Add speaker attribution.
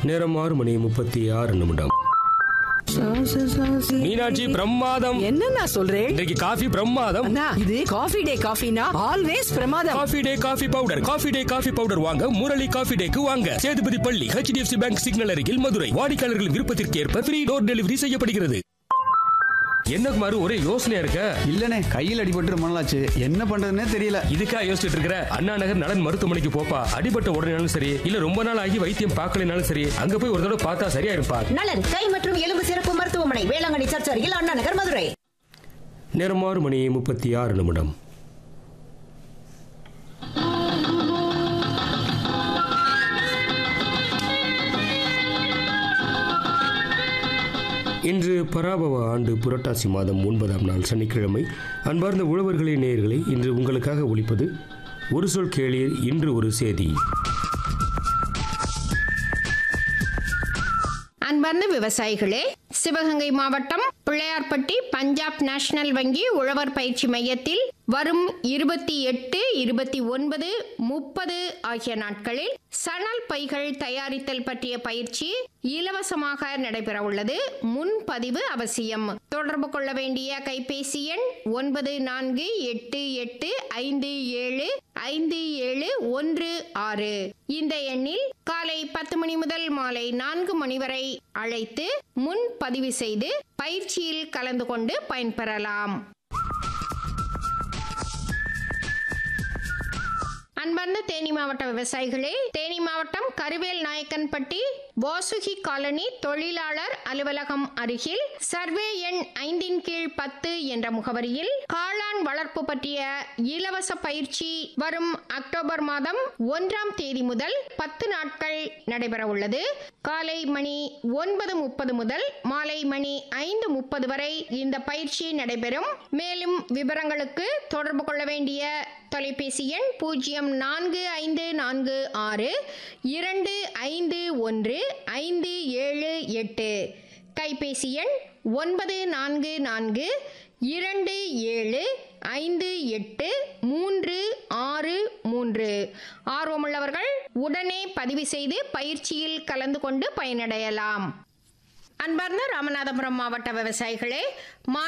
Speaker 1: நேரம் ஆறு மணி முப்பத்தி ஆறு நிமிடம் மீனாட்சி பிரமாதம்
Speaker 2: என்ன நான் சொல்றேன்
Speaker 1: இன்றைக்கு காஃபி பிரமாதம்
Speaker 2: அண்ணா இது காஃபி டே காஃபினா ஆல்வேஸ் பிரமாதம்
Speaker 1: Coffee Day coffee powder Coffee Day coffee powder வாங்க முரளி காஃபி டேக்கு வாங்க சேதுபதி பள்ளி ஹெச்டிஎஃப்சி பேங்க் சிக்னல் அருகில் மதுரை வாடிக்கையாளர்கள் விருப்பத்திற்கு ஏற்ப ஃப்ரீ டோர் டெலிவரி செய்யப்படுகிறது என்ன குமாரு ஒரே யோசனையா இருக்க
Speaker 3: இல்லனே கையில் அடிபட்டு ரொம்ப நாளாச்சு என்ன பண்றதுன்னே தெரியல
Speaker 1: இதுக்கா யோசிச்சுட்டு இருக்கிற அண்ணா நகர் நலன் மருத்துவமனைக்கு போப்பா அடிபட்ட உடனேனாலும் சரி இல்ல ரொம்ப நாள் ஆகி வைத்தியம் பார்க்கலனாலும் சரி அங்க போய் ஒரு தடவை பார்த்தா சரியா இருப்பா
Speaker 4: நலன் கை மற்றும் எலும்பு சிறப்பு மருத்துவமனை வேளாங்கண்ணி சர்ச் அருகில் அண்ணா நகர் மதுரை
Speaker 1: நேரம் ஆறு மணி முப்பத்தி ஆறு நிமிடம் இன்று பராபவ ஆண்டு புரட்டாசி மாதம் ஒன்பதாம் நாள் சனிக்கிழமை அன்பார்ந்த உழவர்களே நேயர்களே இன்று உங்களுக்காக ஒலிப்பது ஒரு சொல் கேளீர் இன்று ஒரு செய்தி
Speaker 5: அன்பார்ந்த விவசாயிகளே சிவகங்கை மாவட்டம் பிள்ளையார்பட்டி பஞ்சாப் நேஷனல் வங்கி உழவர் பயிற்சி மையத்தில் வரும் இருபத்தி எட்டு இருபத்தி ஒன்பது முப்பது ஆகிய நாட்களில் சணல் பைகள் தயாரித்தல் பற்றிய பயிற்சி இலவசமாக நடைபெற உள்ளது முன்பதிவு அவசியம் தொடர்பு கொள்ள வேண்டிய கைபேசி எண் ஒன்பது நான்கு எட்டு எட்டு ஐந்து ஏழு ஐந்து ஏழு ஒன்று ஆறு இந்த எண்ணில் காலை பத்து மணி முதல் மாலை நான்கு மணி வரை அழைத்து முன் பதிவு செய்து பயிற்சியில் கலந்து கொண்டு பயன்பெறலாம் அன்பார்ந்த தேனி மாவட்ட விவசாயிகளே தேனி மாவட்டம் கருவேல் நாயக்கன்பட்டி வாசுகி காலனி தொழிலாளர் அலுவலகம் அருகில் சர்வே எண் ஐந்தின் கீழ் பத்து என்ற முகவரியில் காளான் வளர்ப்பு பற்றிய இலவச பயிற்சி வரும் அக்டோபர் மாதம் ஒன்றாம் தேதி முதல் பத்து நாட்கள் நடைபெற உள்ளது காலை மணி ஒன்பது முப்பது முதல் மாலை மணி ஐந்து முப்பது வரை இந்த பயிற்சி நடைபெறும் மேலும் விவரங்களுக்கு தொடர்பு கொள்ள வேண்டிய தொலைபேசி எண் பூஜ்ஜியம் நான்கு ஐந்து நான்கு ஆறு இரண்டு ஐந்து ஒன்று ஐந்து ஏழு எட்டு கைபேசி எண் ஒன்பது நான்கு நான்கு இரண்டு ஏழு ஐந்து எட்டு மூன்று ஆறு மூன்று ஆர்வமுள்ளவர்கள் உடனே பதிவு செய்து பயிற்சியில் கலந்து கொண்டு பயனடையலாம் அன்பார்ந்த ராமநாதபுரம் மாவட்ட விவசாயிகளே மா